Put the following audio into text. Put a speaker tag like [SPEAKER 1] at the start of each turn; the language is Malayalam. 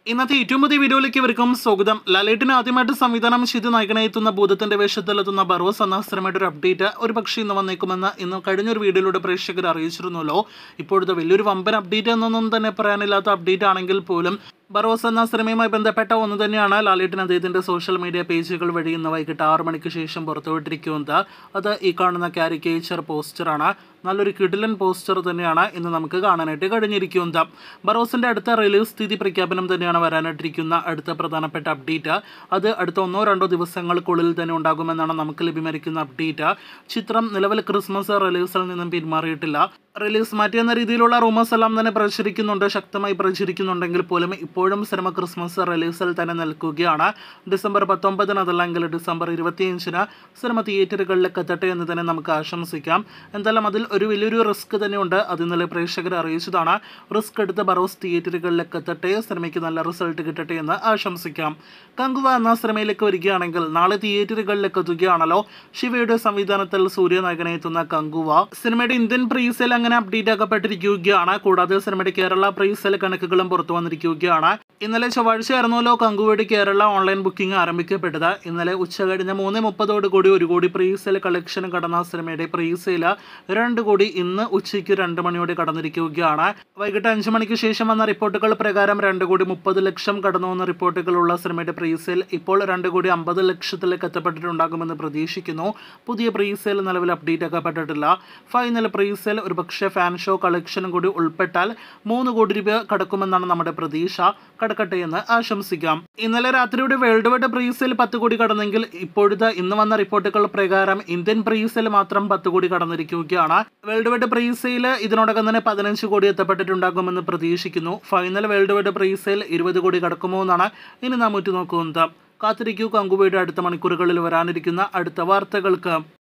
[SPEAKER 1] ഇന്നത്തെ ഏറ്റവും പുതിയ വീഡിയോയിലേക്ക് ഇവർക്കും സ്വാഗതം ലാലേട്ടിന് ആദ്യമായിട്ട് സംവിധാനം ചെയ്ത് നായകനെത്തുന്ന ഭൂതത്തിന്റെ വേഷത്തിലെത്തുന്ന ബറോസ് എന്ന സ്ഥിരമായിട്ട് ഒരു അപ്ഡേറ്റ് ഒരു പക്ഷേ ഇന്ന് വന്നേക്കുമെന്ന് ഇന്ന് കഴിഞ്ഞൊരു വീഡിയോയിലൂടെ പ്രേക്ഷകർ അറിയിച്ചിരുന്നല്ലോ ഇപ്പോഴത്തെ വലിയൊരു വമ്പൻ അപ്ഡേറ്റ് എന്നൊന്നും തന്നെ പറയാനില്ലാത്ത അപ്ഡേറ്റ് ആണെങ്കിൽ പോലും ബറോസ് എന്ന സിനിമയുമായി ബന്ധപ്പെട്ട ഒന്ന് തന്നെയാണ് ലാലേട്ടൻ അദ്ദേഹത്തിന്റെ സോഷ്യൽ മീഡിയ പേജുകൾ വഴി ഇന്ന് വൈകിട്ട് ആറ് മണിക്ക് ശേഷം പുറത്തുവിട്ടിരിക്കുന്നത് അത് ഈ കാണുന്ന കാരിക്കേച്ചർ പോസ്റ്ററാണ് നല്ലൊരു കിടിലൻ പോസ്റ്റർ തന്നെയാണ് ഇന്ന് നമുക്ക് കാണാനായിട്ട് കഴിഞ്ഞിരിക്കുന്നത് ബറോസിന്റെ അടുത്ത റിലീസ് സ്ഥിതി പ്രഖ്യാപനം തന്നെയാണ് വരാനായിട്ടിരിക്കുന്ന അടുത്ത പ്രധാനപ്പെട്ട അപ്ഡേറ്റ് അത് അടുത്ത ഒന്നോ രണ്ടോ ദിവസങ്ങൾക്കുള്ളിൽ തന്നെ ഉണ്ടാകുമെന്നാണ് നമുക്ക് ലഭ്യമായിരിക്കുന്ന അപ്ഡേറ്റ് ചിത്രം നിലവിൽ ക്രിസ്മസ് റിലീസിൽ നിന്നും പിന്മാറിയിട്ടില്ല റിലീസ് മാറ്റിയെന്ന രീതിയിലുള്ള റൂമേഴ്സ് എല്ലാം തന്നെ പ്രചരിക്കുന്നുണ്ട് ശക്തമായി പ്രചരിക്കുന്നുണ്ടെങ്കിൽ പോലും ഇപ്പോഴും സിനിമ ക്രിസ്മസ് റിലീസിൽ തന്നെ നിൽക്കുകയാണ് ഡിസംബർ പത്തൊമ്പതിന് അതല്ലെങ്കിൽ ഡിസംബർ ഇരുപത്തിയഞ്ചിന് സിനിമ തിയേറ്ററുകളിലേക്ക് എത്തട്ടെ എന്ന് തന്നെ നമുക്ക് ആശംസിക്കാം എന്തായാലും അതിൽ ഒരു വലിയൊരു റിസ്ക് തന്നെയുണ്ട് അത് ഇന്നലെ പ്രേക്ഷകർ അറിയിച്ചതാണ് റിസ്ക് എടുത്ത് ബറോസ് തിയേറ്ററുകളിലേക്ക് എത്തട്ടെ സിനിമയ്ക്ക് നല്ല റിസൾട്ട് കിട്ടട്ടെ എന്ന് ആശംസിക്കാം കങ്കുവ എന്ന സിനിമയിലേക്ക് വരികയാണെങ്കിൽ നാളെ തിയേറ്ററുകളിലേക്ക് എത്തുകയാണല്ലോ ശിവയുടെ സംവിധാനത്തിൽ സൂര്യനായകനെ എത്തുന്ന കങ്കുവ സിനിമയുടെ ഇന്ത്യൻ പ്രീസെൽ അങ്ങനെ അപ്ഡേറ്റ് ആക്കപ്പെട്ടിരിക്കുകയാണ് കൂടാതെ സിനിമയുടെ കേരള പ്രീസെൽ കണക്കുകളും പുറത്തു വന്നിരിക്കുകയാണ് ഇന്നലെ ചൊവ്വാഴ്ചയായിരുന്നല്ലോ കങ്കുവയുടെ കേരള ഓൺലൈൻ ബുക്കിംഗ് ആരംഭിക്കപ്പെട്ടത് ഇന്നലെ ഉച്ച കഴിഞ്ഞ് മൂന്ന് മുപ്പതോട് കൂടി ഒരു കോടി പ്രീസെൽ കളക്ഷൻ കടന്ന സിനിമയുടെ പ്രീസെയിൽ രണ്ട് കോടി ഇന്ന് ഉച്ചയ്ക്ക് രണ്ട് മണിയോടെ കടന്നിരിക്കുകയാണ് വൈകിട്ട് അഞ്ച് മണിക്ക് ശേഷം വന്ന റിപ്പോർട്ടുകൾ പ്രകാരം രണ്ട് കോടി മുപ്പത് ലക്ഷം കടന്നുവന്ന റിപ്പോർട്ടുകളുള്ള സിനിമയുടെ പ്രീസെയിൽ ഇപ്പോൾ രണ്ട് കോടി അമ്പത് ലക്ഷത്തിലേക്ക് എത്തപ്പെട്ടിട്ടുണ്ടാകുമെന്ന് പ്രതീക്ഷിക്കുന്നു പുതിയ പ്രീസെയിൽ നിലവിൽ അപ്ഡേറ്റ് ആക്കപ്പെട്ടിട്ടില്ല ഫൈനൽ പ്രീസെയിൽ ഒരു പക്ഷേ ഫാൻ ഷോ കളക്ഷനും കൂടി ഉൾപ്പെട്ടാൽ മൂന്ന് കോടി രൂപ കടക്കുമെന്നാണ് നമ്മുടെ പ്രതീക്ഷ കടക്കട്ടെ എന്ന് ആശംസിക്കാം ഇന്നലെ രാത്രിയുടെ വേൾഡ് വൈഡ് പ്രീസെയിൽ പത്ത് കോടി കടന്നെങ്കിൽ ഇപ്പോഴത്തെ ഇന്ന് വന്ന റിപ്പോർട്ടുകൾ പ്രകാരം ഇന്ത്യൻ പ്രീസെയിൽ മാത്രം പത്ത് കോടി കടന്നിരിക്കുകയാണ് വേൾഡ് വൈഡ് പ്രീസെയിൽ ഇതിനോടകം തന്നെ പതിനഞ്ച് കോടി എത്തപ്പെട്ടിട്ടുണ്ടാകുമെന്ന് പ്രതീക്ഷിക്കുന്നു ഫൈനൽ വേൾഡ് വൈഡ് പ്രീസെയിൽ ഇരുപത് കോടി കടക്കുമോ എന്നാണ് ഇനി നാം ഉറ്റുനോക്കുന്നത് കാത്തിരിക്കൂ കങ്കുവയുടെ അടുത്ത മണിക്കൂറുകളിൽ വരാനിരിക്കുന്ന അടുത്ത വാർത്തകൾക്ക്